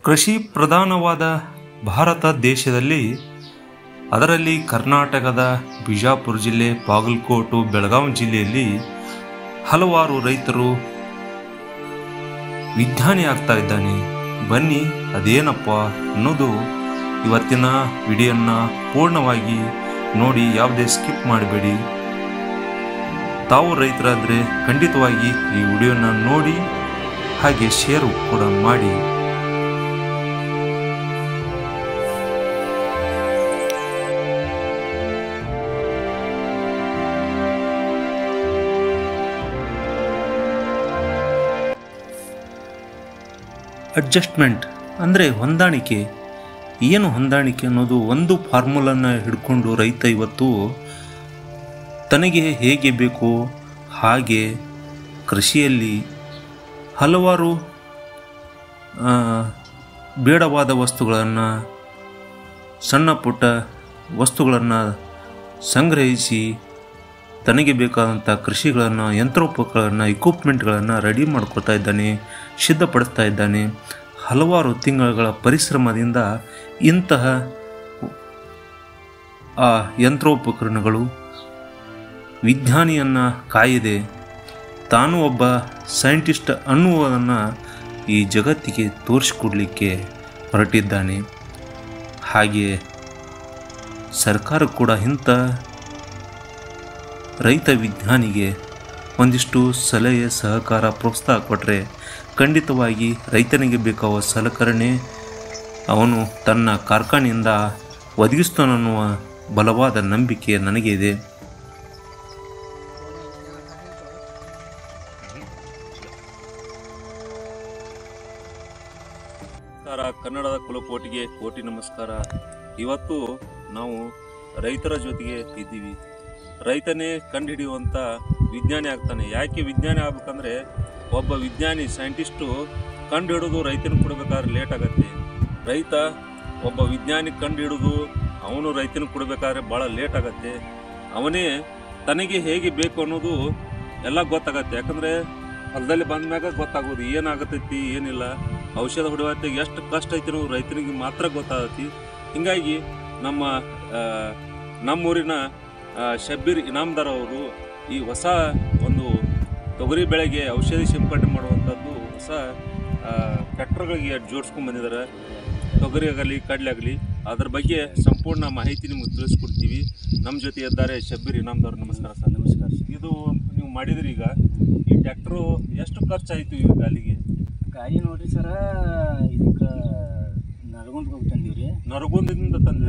ಕೃಷಿ ಪ್ರಧಾನವಾದ ಭಾರತ ದೇಶದಲ್ಲಿ ಅದರಲ್ಲಿ ಕರ್ನಾಟಕದ ಬಿಜಾಪುರ ಜಿಲ್ಲೆ ಬಾಗಲಕೋಟು ಬೆಳಗಾವಿ ಜಿಲ್ಲೆಯಲ್ಲಿ ಹಲವಾರು ರೈತರು ವಿಜ್ಞಾನಿ ಆಗ್ತಾ ಇದ್ದಾನೆ ಬನ್ನಿ ಅದೇನಪ್ಪ ಅನ್ನೋದು ಇವತ್ತಿನ ವಿಡಿಯೋನ್ನ ಪೂರ್ಣವಾಗಿ ನೋಡಿ ಯಾವುದೇ ಸ್ಕಿಪ್ ಮಾಡಬೇಡಿ ತಾವು ರೈತರಾದರೆ ಖಂಡಿತವಾಗಿ ಈ ವಿಡಿಯೋನ ನೋಡಿ ಹಾಗೆ ಶೇರು ಕೂಡ ಮಾಡಿ ಅಡ್ಜಸ್ಟ್ಮೆಂಟ್ ಅಂದರೆ ಹೊಂದಾಣಿಕೆ ಏನು ಹೊಂದಾಣಿಕೆ ಅನ್ನೋದು ಒಂದು ಫಾರ್ಮುಲನ್ನು ಹಿಡ್ಕೊಂಡು ರೈತ ಇವತ್ತು ತನಗೆ ಹೇಗೆ ಬೇಕೋ ಹಾಗೆ ಕೃಷಿಯಲ್ಲಿ ಹಲವಾರು ಆ, ಬೇಡವಾದ ವಸ್ತುಗಳನ್ನು ಸಣ್ಣ ಪುಟ್ಟ ವಸ್ತುಗಳನ್ನು ಸಂಗ್ರಹಿಸಿ ತನಗೆ ಬೇಕಾದಂಥ ಕೃಷಿಗಳನ್ನು ಯಂತ್ರೋಪಕರಣಗಳನ್ನು ಇಕ್ವಿಪ್ಮೆಂಟ್ಗಳನ್ನು ರೆಡಿ ಮಾಡ್ಕೊಳ್ತಾ ಇದ್ದಾನೆ ಸಿದ್ಧಪಡಿಸ್ತಾ ಇದ್ದಾನೆ ಹಲವಾರು ತಿಂಗಳ ಪರಿಶ್ರಮದಿಂದ ಇಂತಹ ಆ ಯಂತ್ರೋಪಕರಣಗಳು ವಿಜ್ಞಾನಿಯನ್ನು ಕಾಯದೆ ತಾನು ಒಬ್ಬ ಸೈಂಟಿಸ್ಟ್ ಅನ್ನುವುದನ್ನು ಈ ಜಗತ್ತಿಗೆ ತೋರಿಸಿಕೊಡಲಿಕ್ಕೆ ಹೊರಟಿದ್ದಾನೆ ಹಾಗೆ ಸರ್ಕಾರ ಕೂಡ ಇಂಥ ರೈತ ವಿಜ್ಞಾನಿಗೆ ಒಂದಿಷ್ಟು ಸಲಹೆ ಸಹಕಾರ ಪ್ರೋತ್ಸಾಹ ಕೊಟ್ಟರೆ ಖಂಡಿತವಾಗಿ ರೈತನಿಗೆ ಬೇಕಾಗುವ ಸಲಕರಣೆ ಅವನು ತನ್ನ ಕಾರ್ಖಾನೆಯಿಂದ ಒದಗಿಸ್ತಾನನ್ನುವ ಬಲವಾದ ನಂಬಿಕೆ ನನಗೆ ಇದೆ ನಮಸ್ಕಾರ ಕನ್ನಡದ ಕುಲಕೋಟಿಗೆ ಕೋಟಿ ನಮಸ್ಕಾರ ಇವತ್ತು ನಾವು ರೈತರ ಜೊತೆಗೆ ಇದ್ದೀವಿ ರೈತನೇ ಕಂಡುಹಿಡಿಯುವಂಥ ವಿಜ್ಞಾನಿ ಆಗ್ತಾನೆ ಯಾಕೆ ವಿಜ್ಞಾನಿ ಆಗ್ಬೇಕಂದ್ರೆ ಒಬ್ಬ ವಿಜ್ಞಾನಿ ಸೈಂಟಿಸ್ಟು ಕಂಡುಹಿಡಿದು ರೈತನ ಕೊಡಬೇಕಾದ್ರೆ ಲೇಟ್ ಆಗತ್ತೆ ರೈತ ಒಬ್ಬ ವಿಜ್ಞಾನಿ ಕಂಡುಹಿಡಿದು ಅವನು ರೈತನ ಕೊಡಬೇಕಾದ್ರೆ ಭಾಳ ಲೇಟ್ ಆಗತ್ತೆ ಅವನೇ ತನಗೆ ಹೇಗೆ ಬೇಕು ಅನ್ನೋದು ಎಲ್ಲ ಗೊತ್ತಾಗತ್ತೆ ಯಾಕಂದರೆ ಹೊಲದಲ್ಲಿ ಬಂದ್ಮ್ಯಾಗ ಗೊತ್ತಾಗೋದು ಏನಾಗತೈತಿ ಏನಿಲ್ಲ ಔಷಧ ಹೊಡೆಯುವಾಗ ಎಷ್ಟು ಕಷ್ಟ ಐತಿ ಅನ್ನೋದು ರೈತನಿಗೆ ಮಾತ್ರ ಗೊತ್ತಾಗತಿ ಹಿಂಗಾಗಿ ನಮ್ಮ ಆ, ನಮ್ಮೂರಿನ ಆ, ಶಬ್ಬೀರ್ ಇನಾಮ್ದಾರ್ ಅವರು ಈ ಹೊಸ ಒಂದು ತೊಗರಿ ಬೆಳೆಗೆ ಔಷಧಿ ಸಿಂಪಡಣೆ ಮಾಡುವಂಥದ್ದು ಹೊಸ ಟ್ರ್ಯಾಕ್ಟರ್ಗಳಿಗೆ ಜೋಡಿಸ್ಕೊಂಡು ಬಂದಿದ್ದಾರೆ ತೊಗರಿ ಆಗಲಿ ಕಡಲೆ ಆಗಲಿ ಅದ್ರ ಬಗ್ಗೆ ಸಂಪೂರ್ಣ ಮಾಹಿತಿ ನಿಮ್ಗೆ ತಿಳಿಸ್ಕೊಡ್ತೀವಿ ನಮ್ಮ ಜೊತೆ ಇದ್ದಾರೆ ಶಬ್ಬೀರ್ ಇನಾಮ್ದಾರ್ ನಮಸ್ಕಾರ ಸರ್ ನಮಸ್ಕಾರ ಇದು ನೀವು ಮಾಡಿದ್ರಿ ಈಗ ಈ ಟ್ರ್ಯಾಕ್ಟ್ರು ಎಷ್ಟು ಖರ್ಚಾಯಿತು ಈಗ ಅಲ್ಲಿಗೆ ಗಾಡಿ ನೋಡ್ರಿ ಸರ ಇದಕ್ಕೆ ನರಗುಂದ್ ಹೋಗಿ ತಂದೀವಿ ರೀ ನರಗುಂದದಿಂದ ತಂದ್ರೆ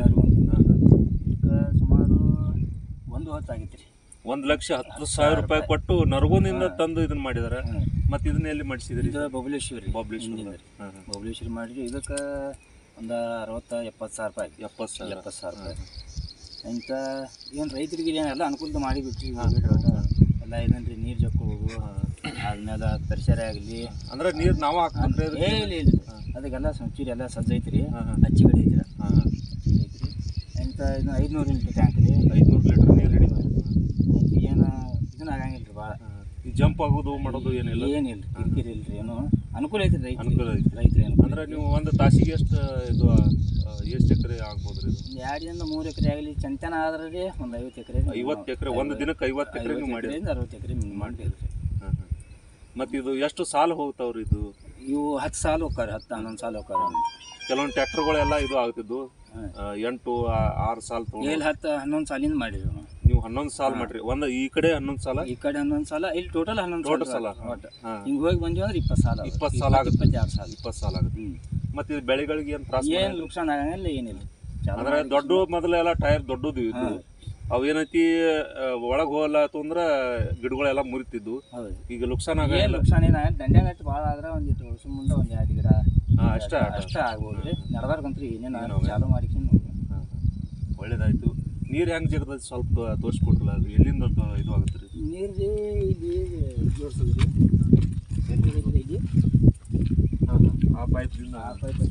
ಇದಕ್ಕೆ ಸುಮಾರು ಒಂದು ಹೊತ್ತು ಆಗಿತ್ತು ರೀ ಒಂದ್ ಲಕ್ಷ ಹತ್ತು ಸಾವಿರ ರೂಪಾಯಿ ಕೊಟ್ಟು ನರಗುಂದಿಂದ ತಂದು ಇದನ್ನ ಮಾಡಿದಾರೆ ಮತ್ತೆ ಇದನ್ನ ಎಲ್ಲಿ ಮಾಡಿಸಿದ್ರಿ ಇದು ಬಬಲೇಶ್ವರಿ ಬಬ್ಲೇಶ್ವರ. ಹಿಂದಿಂದ ರೀ ಹಾ, ಹಾ. ಬಬಲೇಶ್ವರಿ ಮಾಡಿರಿ ಇದಕ್ಕೆ ಒಂದು ಅರವತ್ತ ಎಪ್ಪತ್ತು ಸಾವಿರ ರೂಪಾಯಿ ಆಯ್ತು ಎಪ್ಪತ್ತು ಸಾವಿರ ಎಪ್ಪತ್ತು ಸಾವಿರ ರೂಪಾಯಿ ಇಂಥ ಏನು ರೈತರಿಗೆ ಏನೆಲ್ಲ ಅನುಕೂಲ ಮಾಡಿ ಬಿಟ್ರಿ ಎಲ್ಲ ಇದೇನ್ರಿ ನೀರು ಜಕ್ಕೋದು ಆದ್ಮೇಲೆ ತರ್ಸರೆ ಆಗಲಿ ಅಂದ್ರೆ ನೀರ್ ನಾವ ಹಾಕ್ಬೇಕ್ರಿ ಏ ಇಲ್ಲ ಇಲ್ಲ ಅದಕ್ಕೆಲ್ಲ ಸಂಚೂರಿ ಎಲ್ಲ ಸಜ್ಜೈತಿ ರೀ ಹಾ, ಹಾ. ಹಚ್ಚಿ ಕಡೆ ಐತಿ ಹಾ, ಹಾ. ಐತ್ರಿ ಇಂಥ ಇದು ಐದುನೂರು ಲೀಟ್ರ್ ಟ್ಯಾಂಕ್ ರೀ ಐದ್ನೂರು ಲೀಟರ್ ನೀರ್ ಹಿಡಿದು ಏನು ಇದನ್ನ ಆಗಂಗಿಲ್ಲ ರೀ ಭಾಳ ಈ ಜಂಪ್ ಆಗೋದು ಮಾಡೋದು ಏನಿಲ್ಲ ಏನಿಲ್ಲ ಕಿರಿಕಿರಿ ಇಲ್ಲ ರೀ ಏನು ಅನುಕೂಲ ಐತಿ ರೈತ ಅನುಕೂಲ ಐತಿ. ರೈತರು ಅನುಕೂಲ ಅಂದ್ರೆ ನೀವು ಒಂದು ತಾಸಿಗೆ ಎಷ್ಟು ಇದು ಎಷ್ಟು ಎಕರೆ ಆಗ್ಬೋದ್ರಿ ಇದು ಒಂದು ಎರಡರಿಂದ ಮೂರು ಎಕರೆ ಆಗಲಿ ಚಂತನ ಆದ್ರೆ ರೀ ಒಂದು ಐವತ್ತು ಎಕರೆ ಐವತ್ತು ಎಕರೆ ಒಂದು ದಿನಕ್ಕೆ ಐವತ್ತು ಎಕರೆ ನೀವು ಮಾಡಿ ಅರವತ್ತು ಎಕರೆ ಮಾಡಿರಿ ಮತ್ತೆ ಇದು ಎಷ್ಟು ಸಾಲ ಹೋಗ್ತಾವ್ರಿ ಇದು ಇವು ಹತ್ತು ಸಾಲ ಹೋಗ್ತಾರೆ ಹತ್ತು ಹನ್ನೊಂದು ಸಾಲ ಹೋಗ್ತಾರೆ ಕೆಲವೊಂದು ಟ್ರ್ಯಾಕ್ಟರ್ಗಳೆಲ್ಲ ಇದು ಆಗ್ತಿದ್ವು ಹಾಂ. ಆ, ಎಂಟು ಆ- ಆರು ಸಾಲ ತಗೊಂಡು ಇಲ್ಲಿ ಹತ್ತು ಹನ್ನೊಂದು ಸಾಲಿಂದ ಮಾಡಿರಿ ನಾವು ನೀವು ಹನ್ನೊಂದು ಸಾಲ ಮಾಡ್ರಿ ಒಂದು ಈ ಕಡೆ ಹನ್ನೊಂದು ಸಾಲ ಈ ಕಡೆ ಹನ್ನೊಂದು ಸಾಲ ಇಲ್ಲಿ ಟೋಟಲ್ ಹನ್ನೊಂದು Total ಸಾಲ. ಒಟ್ಟು ಹಾ. ಹಿಂಗೆ ಹೋಗಿ ಬಂದ್ವಿ ಅಂದ್ರೆ ಇಪ್ಪತ್ತು ಸಾಲ ಅವ. ಇಪ್ಪತ್ತು ಸಾಲ ಆಗುತ್ತೆ. ಇಪ್ಪತ್ತೆರಡು ಸಾಲ ಇಪ್ಪತ್ತು ಸಾಲ ಆಗುತ್ತೆ ಹ್ಞೂ ಮತ್ತೆ ಇದು ಬೆಳೆಗಳಿಗೆ ಏನು ತ್ರಾಸ ಏನು ನುಕ್ಸಾನ್ ಆಗಂಗಿಲ್ಲ ಏನಿಲ್ಲ ಚಾಲು ಅಂದ್ರೆ ದೊಡ್ಡ ಮೊದಲೆಲ್ಲ ಟೈರ್ ದೊಡ್ಡದು ಇದ್ವು ಅವು ಏನೈತಿ ಒಳಗೆ ಹೋಗಲ್ಲ ಅಂದ್ರ ಗಿಡಗಳೆಲ್ಲ ಮುರಿತಿದ್ವು ಹೌದು ಈಗ ನುಕ್ಸಾನ್ ಏನು ಆಗಲ್ಲ ನುಕ್ಸಾನ್ ಏನಾಗಲ್ಲ ದಂಡ್ಯಾಗ ಹಚ್ಚಿ ಭಾಳ ಆದ್ರೆ ಒಂದಿಟ್ಟು ವರ್ಷ ಮುಂದೆ ಒಂದು ಎರಡು ಗಿಡ ಹಾ, ಅಷ್ಟೇ ಆಟ. ಅಷ್ಟೇ ಆಗ್ಬೋದು ರೀ ನಡೆದಾರ್ಕಂತ್ರಿ ಏನೇನು ಏನೋ ಚಾಲು ಮಾಡಿಕೊಂಡು ಹಾ, ಹಾ. ಒಳ್ಳೇದಾಯ್ತು ನೀರು ಹೆಂಗ್ ಜಗದ ಸ್ವಲ್ಪ ತೋರಿಸ್ಕೊಟ್ರಲ್ಲ ಅದು ಎಲ್ಲಿಂದ ತ- ಇದು ಆಗುತ್ತೆ ರೀ ನೀರು ರೀ ಇಲ್ಲಿ ಜೋಡಿಸಿದ್ರಿ ಇಲ್ಲಿ ಆ ಪೈಪ್ದಿಂದ ಆ ಪೈಪ್ ಹಚ್ಚಿ ಆ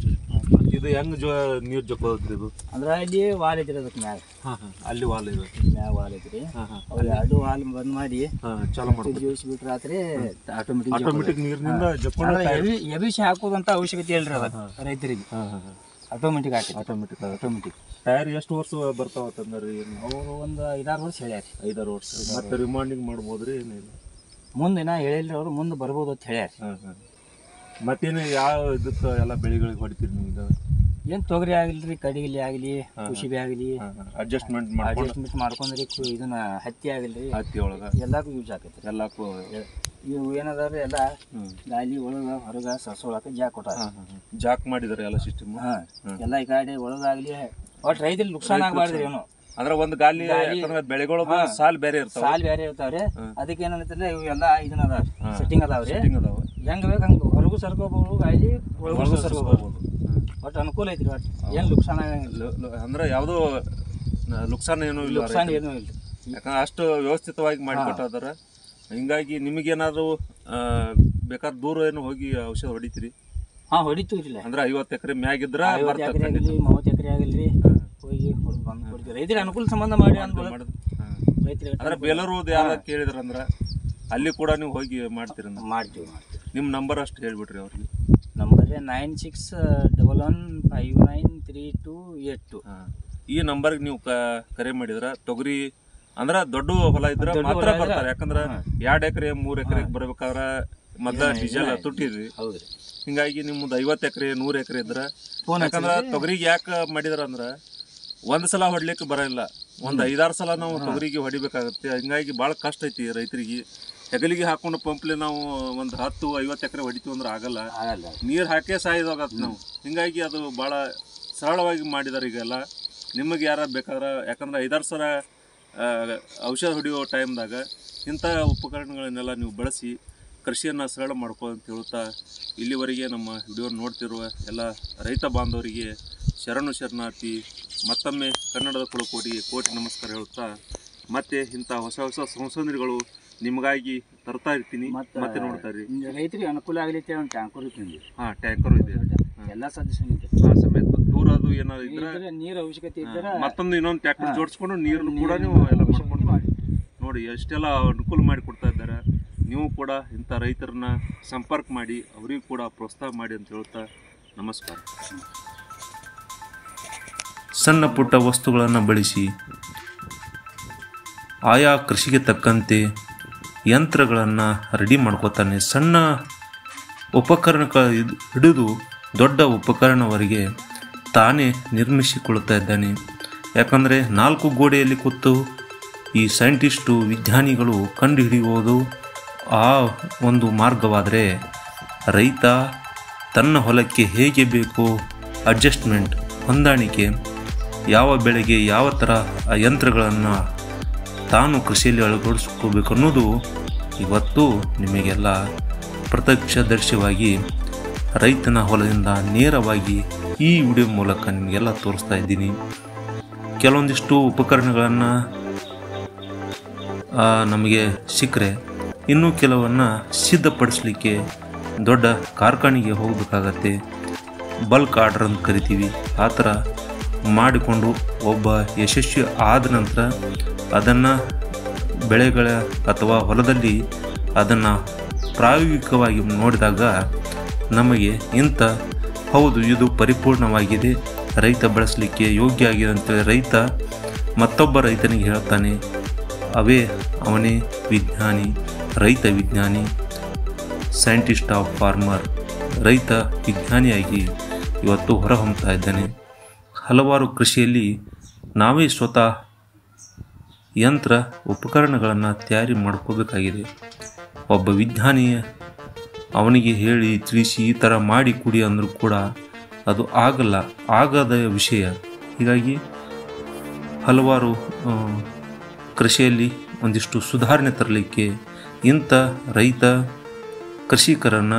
ಇದು ಹೆಂಗ್ ಜೋ ನೀರ್ ಜಕ್ಕೋದ್ರಿ ಇದು ಅಂದ್ರೆ ಅಲ್ಲಿ ವಾಲ್ ಐತ್ರಿ ಅದಕ್ಕೆ ಮ್ಯಾಗ ಹಾ ಹಾ ಅಲ್ಲಿ ವಾಲ್ ಇದೆ ಮ್ಯಾಗ ವಾಲ್ ಐತ್ರಿ ಹಾ ಹಾ ಅವು ಎರಡು ವಾಲ್ ಬಂದ್ ಮಾಡಿ ಹಾ ಚಾಲು ಮಾಡ್ತೀವಿ ಜೋಡಿಸಿ ಬಿಟ್ರೆ ಆತ್ರಿ ಆಟೋಮೆಟಿಕ್ ಆಟೋಮೆಟಿಕ್ ನೀರಿನಿಂದ ಜಕ್ಕೊಂಡು ಎಬಿ ಎಬಿಸಿ ಹಾಕೋದಂತ ಅವಶ್ಯಕತೆ ಇಲ್ರಿ ಅದ ರೈತರಿಗೆ ಹಾ ಹಾ ಹಾ ಆಟೋಮೆಟಿಕ್ ಹಾಕಿ ಆಟೋಮೆಟಿಕ್ ಆಟೋಮೆಟಿಕ್ ಟೈರ್ ಎಷ್ಟು ವರ್ಷ ಬರ್ತಾವ ಅಂತಂದ್ರಿ ಏನು ಅವರು ಒಂದು ಐದಾರು ವರ್ಷ ಹೇಳ್ಯಾರ ಐದಾರು ವರ್ಷ ಮತ್ತೆ ರಿಮಾಂಡಿಂಗ್ ಮಾಡ್ಬೋದ್ರಿ ಏನಿಲ್ಲ ಮುಂದೆ ನಾ ಹೇಳಿಲ್ರಿ ಅವ್ರು ಮುಂದೆ ಬರ್ಬೋದು ಅಂತ ಹೇಳ್ಯಾರ ಹಾ ಹಾ ಮತ್ತೇನು ಯಾವ ಇದಕ್ಕೆ ಎಲ್ಲ ಬೆಳೆಗಳಿಗೆ ಹೊಡಿತೀರಿ ನೀವು ಇದು ಏನ್ ತೊಗರಿ ಆಗಿಲ್ರಿ ಕಡಿಗಿಲಿ ಆಗಲಿ ಕುಶಿಬಿ ಆಗಲಿ ಅಡ್ಜಸ್ಟ್ಮೆಂಟ್ ಮಾಡ್ಕೊಂಡು ಅಡ್ಜಸ್ಟ್ಮೆಂಟ್ ಮಾಡ್ಕೊಂಡ್ರಿ ಕು- ಇದನ್ನ ಹತ್ತಿ ಆಗಿಲ್ರಿ ಹತ್ತಿ ಒಳಗ ಎಲ್ಲಾಕು ಯೂಸ್ ಆಕೈತಿ ಎಲ್ಲಕ್ಕೂ ಇವು ಏನದಾವ್ರಿ ಎಲ್ಲ ಹ್ಮ್ ಗಾಲಿ ಒಳಗ ಹೊರಗ ಸಸೊಳಕ ಜಾಕ್ ಕೊಟ್ಟಾರ ಹಾ, ಹಾ, ಹಾ. ಜಾಕ್ ಮಾಡಿದಾರೆ ಎಲ್ಲ ಸಿಸ್ಟಮ್ ಹಾ ಎಲ್ಲ ಈ ಕಡೆ ಒಳಗಾಗ್ಲಿ ಒಟ್ ರೈತರಿಗೆ ನುಕ್ಸಾನ್ ಆಗ್ಬಾರ್ದ್ರಿ ಏನು ಅಂದ್ರೆ ಒಂದು ಗಾಲಿ ಯಾಕಂದ್ರೆ ಬೆಳೆಗಳು ಸಾಲ್ ಬೇರೆ ಇರ್ತಾವ ಸಾಲ್ ಬೇರೆ ಇರ್ತಾವ್ರಿ ಅದಕ್ಕೆ ಏನಂತಂದ್ರೆ ಇವು ಎಲ್ಲ ಇದನ್ನ ಅದಾವ ಸೆಟ್ಟಿಂಗ್ ಅದಾವ್ರಿ Fitting ಅದಾವ ಹೆಂಗ್ ಬೇಕು ಹಂಗ ಹೊರಗೂ ಸರ್ಕೋಬಹುದು ಗಾಳಿ ಒಳಗೂ ಒಳಗೂ ಸರ್ಕೋಬಹುದು ಸರ್ಸ್ಕೊಬೋದು. ಒಟ್ ಅನುಕೂಲ ಐತ್ರಿ ಒಟ್ ಏನ್ ನುಕ್ಸಾನ್ ಆಗಂಗಿಲ್ಲ ಲು- ಲು- ಅಂದ್ರೆ ಯಾವ್ದು ಲುಕ್ಸಾನ್ ಏನು ಇಲ್ಲ ನುಕ್ಸಾನ್ ಏನೂ ಇಲ್ಲ ಯಾಕಂದ್ರೆ ಅಷ್ಟು ವ್ಯವಸ್ಥಿತವಾಗಿ ಮಾಡಿಕೊಟ್ಟಾದಾರ ಹಿಂಗಾಗಿ ನಿಮಗೇನಾದ್ರು ಆ, ಬೇಕಾದ್ರೆ ದೂರ ಏನು ಹೋಗಿ ಔಷಧ ಹೊಡಿತೀರಿ ಹಾ ಹೊಡಿತೀವಿ ಇಲ್ಲ ಅಂದ್ರೆ ಐವತ್ತು ಎಕರೆ ಮ್ಯಾಗಿದ್ರ ಐವತ್ತು ಬರ್ತದೆ ಎಕರೆ ಆಗಲಿ ಮೂವತ್ತು ಎಕರೆ ಆಗಲ್ರಿ ಹೋಗಿ ಹೊಡೆದು ಬಂದು ಕೊಡ್ತೀವಿ ರೈತರಿಗೆ ಅನುಕೂಲ ಸಂಬಂಧ ಮಾಡಿ ಅನ್ಬೋದು ಮಾಡುದು ಹಾ. ರೈತರಿಗೆ ಅಂದ್ರೆ ಬೇಲೂರು ಯಾರ ಕೇಳಿದ್ರಂದ್ರ ಅಲ್ಲಿ ಕೂಡ ನೀವು ಹೋಗಿ ಮಾಡ್ತೀರ ಮಾಡ್ತೀವಿ ಮಾಡ್ತೀವಿ ನಿಮ್ಮ ನಂಬರ್ ಅಷ್ಟು ಹೇಳ್ಬಿಟ್ರಿ ಅವ್ರಿಗೆ number nine six double one five nine three two eight two ಹಾ. ಈ ನಂಬರ್ಗೆ ನೀವು ಕ- ಕರೆ ಮಾಡಿದ್ರ ತೊಗರಿ ಅಂದ್ರ ದೊಡ್ಡ ಹೊಲ ಇದ್ರ ದೊಡ್ಡ ಮಾತ್ರ ಹೊಲ ಇದ್ರ- ಬರ್ತಾರೆ ಯಾಕಂದ್ರ ಎರಡ್ ಎಕರೆ ಮೂರ್ ಎಕರೆ ಬರ್ಬೇಕಾದ್ರ ಮೊದ್ಲ ಡೀಸೆಲ್ ತುಟ್ಟಿದ್ರಿ ಹೌದ್ರಿ ಹಿಂಗಾಗಿ ನಿಮ್ಮದು ಐವತ್ತು ಎಕರೆ ನೂರ್ ಎಕರೆ ಇದ್ರ ಫೋನ್ ಯಾಕಂದ್ರ ತೊಗರಿಗೆ ಯಾಕೆ ಮಾಡಿದ್ರ ಅಂದ್ರ ಒಂದ್ ಸಲ ಹೊಡ್ಲಿಕ್ಕೆ ಬರಲ್ಲ ಒಂದ್ ಐದಾರು ಸಲ ನಾವು ತೊಗರಿಗೆ ಹೊಡಿಬೇಕಾಗತ್ತೆ ಹಿಂಗಾಗಿ ಭಾಳ ಕಷ್ಟ ಐತಿ ರೈತರಿಗೆ ಹೆಗಲಿಗೆ ಹಾಕೊಂಡು ಪಂಪ್ಲಿ ನಾವು ಒಂದ್ ಹತ್ತು ಐವತ್ತು ಎಕರೆ ಹೊಡಿತೀವಿ ಅಂದ್ರೆ ಆಗಲ್ಲ ಆಗಲ್ಲ ನೀರು ಹಾಕೇ ಸಾಯ್ದೋಗತ್ತೆ ನಾವು ಹಿಂಗಾಗಿ ಅದು ಭಾಳ ಸರಳವಾಗಿ ಮಾಡಿದಾರೆ ಈಗೆಲ್ಲ ನಿಮಗೆ ಯಾರ ಬೇಕಾದ್ರೆ ಯಾಕಂದ್ರೆ ಐದಾರು ಸಲ ಆ, ಔಷಧ ಹೊಡೆಯೋ ಟೈಮ್ದಾಗ ಇಂಥ ಉಪಕರಣಗಳನ್ನೆಲ್ಲ ನೀವು ಬಳಸಿ ಕೃಷಿಯನ್ನು ಸರಳ ಮಾಡ್ಕೊ ಅಂತ ಹೇಳ್ತಾ ಇಲ್ಲಿವರೆಗೆ ನಮ್ಮ ವಿಡಿಯೋ ನೋಡ್ತಿರುವ ಎಲ್ಲ ರೈತ ಬಾಂಧವರಿಗೆ ಶರಣು ಶರಣಾರ್ಥಿ ಮತ್ತೊಮ್ಮೆ ಕನ್ನಡದ ಕುಲಕೋಟಿಗೆ ಕೋಟಿ ನಮಸ್ಕಾರ ಹೇಳ್ತಾ ಮತ್ತೆ ಇಂಥ ಹೊಸ ಹೊಸ ಸಂಶೋಧನೆಗಳು ನಿಮಗಾಗಿ ತರ್ತಾ ಇರ್ತೀನಿ ಮತ್ತ- ಮತ್ತೆ ನೋಡ್ತಾ ಇರಿ ಇನ್ನು ರೈತರಿಗೆ ಅನುಕೂಲ ಆಗಲಿ ಅಂತ ಒಂದು ಟ್ಯಾಂಕರ್ ಇಟ್ಟಿದ್ವಿ ಹಾಂ ಟ್ಯಾಂಕರು ಇದೆ ಎಲ್ಲ ಸದಸ್ಯ ಆ ಸಮೇತ ದೂರ ಅದು ಏನಾದ್ರು ಇದ್ರೆ ಇದ್ರೆ ನೀರು ಅವಶ್ಯಕತೆ ಇದ್ದರೆ ಮತ್ತೊಂದು ಇನ್ನೊಂದು ಟ್ರ್ಯಾಕ್ಟರ್ ಜೋಡಿಸ್ಕೊಂಡು ನೀರು ಕೂಡ ನೀವು ಎಲ್ಲ ಮಾಡ್ಕೊಂಡು ನೋಡಿ ಎಷ್ಟೆಲ್ಲ ಅನುಕೂಲ ಮಾಡಿ ಕೊಡ್ತಾ ಇದ್ದಾರೆ ನೀವು ಕೂಡ ಇಂಥ ರೈತರನ್ನ ಸಂಪರ್ಕ ಮಾಡಿ ಅವರಿಗೂ ಕೂಡ ಪ್ರೋತ್ಸಾಹ ಮಾಡಿ ಅಂತ ಹೇಳ್ತಾ ನಮಸ್ಕಾರ ಸಣ್ಣ ಪುಟ್ಟ ವಸ್ತುಗಳನ್ನು ಬಳಸಿ ಆಯಾ ಕೃಷಿಗೆ ತಕ್ಕಂತೆ ಯಂತ್ರಗಳನ್ನು ರೆಡಿ ಮಾಡ್ಕೋತಾನೆ ಸಣ್ಣ ಉಪಕರಣಗಳ ಹಿಡ್- ಹಿಡಿದು ದೊಡ್ಡ ಉಪಕರಣವರೆಗೆ ತಾನೇ ನಿರ್ಮಿಸಿಕೊಳ್ಳುತ್ತಾ ಇದ್ದಾನೆ ಯಾಕಂದರೆ ನಾಲ್ಕು ಗೋಡೆಯಲ್ಲಿ ಕೂತು ಈ ಸೈಂಟಿಸ್ಟು ವಿಜ್ಞಾನಿಗಳು ಕಂಡುಹಿಡಿಯುವುದು ಆ ಒಂದು ಮಾರ್ಗವಾದರೆ ರೈತ ತನ್ನ ಹೊಲಕ್ಕೆ ಹೇಗೆ ಬೇಕು ಅಡ್ಜಸ್ಟ್ಮೆಂಟ್ ಹೊಂದಾಣಿಕೆ ಯಾವ ಬೆಳೆಗೆ ಯಾವ ಥರ ಆ ಯಂತ್ರಗಳನ್ನು ತಾನು ಕೃಷಿಯಲ್ಲಿ ಅಳವಡಿಸ್ಕೋಬೇಕು ಅನ್ನೋದು ಇವತ್ತು ನಿಮಗೆಲ್ಲ ಪ್ರತ್ಯಕ್ಷದರ್ಶಿಯಾಗಿ ರೈತನ ಹೊಲದಿಂದ ನೇರವಾಗಿ ಈ ವಿಡಿಯೋ ಮೂಲಕ ನಿಮಗೆಲ್ಲ ತೋರಿಸ್ತಾ ಇದ್ದೀನಿ ಕೆಲವೊಂದಿಷ್ಟು ಉಪಕರಣಗಳನ್ನು ನಮಗೆ ಸಿಕ್ಕರೆ ಇನ್ನೂ ಕೆಲವನ್ನು ಸಿದ್ಧಪಡಿಸಲಿಕ್ಕೆ ದೊಡ್ಡ ಕಾರ್ಖಾನೆಗೆ ಹೋಗಬೇಕಾಗತ್ತೆ ಬಲ್ಕ್ ಆರ್ಡರ್ ಅಂತ ಕರಿತೀವಿ ಆ ಥರ ಮಾಡಿಕೊಂಡು ಒಬ್ಬ ಯಶಸ್ವಿ ಆದ ನಂತರ ಅದನ್ನು ಬೆಳೆಗಳ ಅಥವಾ ಹೊಲದಲ್ಲಿ ಅದನ್ನು ಪ್ರಾಯೋಗಿಕವಾಗಿ ನೋಡಿದಾಗ ನಮಗೆ ಇಂಥ ಹೌದು ಇದು ಪರಿಪೂರ್ಣವಾಗಿದೆ ರೈತ ಬಳಸಲಿಕ್ಕೆ ಯೋಗ್ಯ ಆಗಿದೆ ಅಂತೇಳಿ ರೈತ ಮತ್ತೊಬ್ಬ ರೈತನಿಗೆ ಹೇಳ್ತಾನೆ ಅವೇ ಅವನೇ ವಿಜ್ಞಾನಿ ರೈತ ವಿಜ್ಞಾನಿ ಸೈಂಟಿಸ್ಟ್ ಆಫ್ ಫಾರ್ಮರ್ ರೈತ ವಿಜ್ಞಾನಿಯಾಗಿ ಇವತ್ತು ಹೊರಹೊಮ್ತಾ ಇದ್ದಾನೆ ಹಲವಾರು ಕೃಷಿಯಲ್ಲಿ ನಾವೇ ಸ್ವತಃ ಯಂತ್ರ ಉಪಕರಣಗಳನ್ನು ತಯಾರಿ ಮಾಡ್ಕೋಬೇಕಾಗಿದೆ ಒಬ್ಬ ವಿಜ್ಞಾನಿ ಅವನಿಗೆ ಹೇಳಿ ತಿಳಿಸಿ ಈ ಥರ ಮಾಡಿ ಕುಡಿ ಅಂದರೂ ಕೂಡ ಅದು ಆಗಲ್ಲ ಆಗದ ವಿಷಯ ಹೀಗಾಗಿ ಹಲವಾರು ಆ, ಕೃಷಿಯಲ್ಲಿ ಒಂದಿಷ್ಟು ಸುಧಾರಣೆ ತರಲಿಕ್ಕೆ ಇಂಥ ರೈತ ಕೃಷಿಕರನ್ನು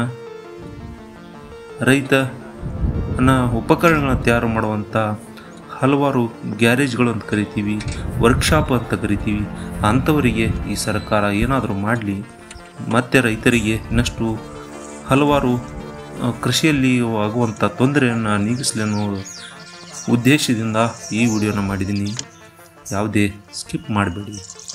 ರೈತನ ಉಪಕರಣಗಳನ್ನು ತಯಾರು ಮಾಡುವಂಥ ಹಲವಾರು ಗ್ಯಾರೇಜ್ಗಳು ಅಂತ ಕರಿತೀವಿ ವರ್ಕ್ಶಾಪ್ ಅಂತ ಕರಿತೀವಿ ಅಂಥವರಿಗೆ ಈ ಸರ್ಕಾರ ಏನಾದರೂ ಮಾಡಲಿ ಮತ್ತೆ ರೈತರಿಗೆ ಇನ್ನಷ್ಟು ಹಲವಾರು ಆ, ಕೃಷಿಯಲ್ಲಿ ಆಗುವಂಥ ತೊಂದರೆಯನ್ನು ನೀಗಿಸಲಿ ಅನ್ನೋ ಉದ್ದೇಶದಿಂದ ಈ ವಿಡಿಯೋನ ಮಾಡಿದ್ದೀನಿ ಯಾವುದೇ ಸ್ಕಿಪ್ ಮಾಡಬೇಡಿ